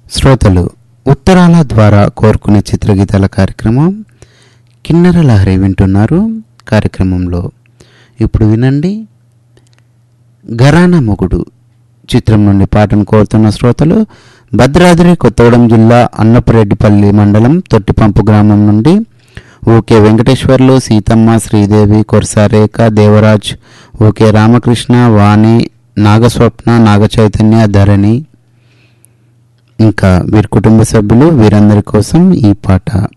శ్రోతలు ఉత్తరాల ద్వారా కోరుకునే చిత్రగీతాల కార్యక్రమం కిన్నెర లహరి వింటున్నారు కార్యక్రమంలో ఇప్పుడు వినండి గరాన మొగుడు చిత్రం నుండి పాటను కోరుతున్న శ్రోతలు భద్రాద్రి కొత్తగూడెం జిల్లా అన్నపురెడ్డిపల్లి మండలం తొట్టిపంపు గ్రామం నుండి ఓకే వెంకటేశ్వర్లు సీతమ్మ శ్రీదేవి కొరసారేఖ దేవరాజ్ ఓకే రామకృష్ణ వాణి నాగస్వప్న నాగచైతన్య ధరణి ఇంకా వీరి కుటుంబ సభ్యులు వీరందరి కోసం ఈ పాట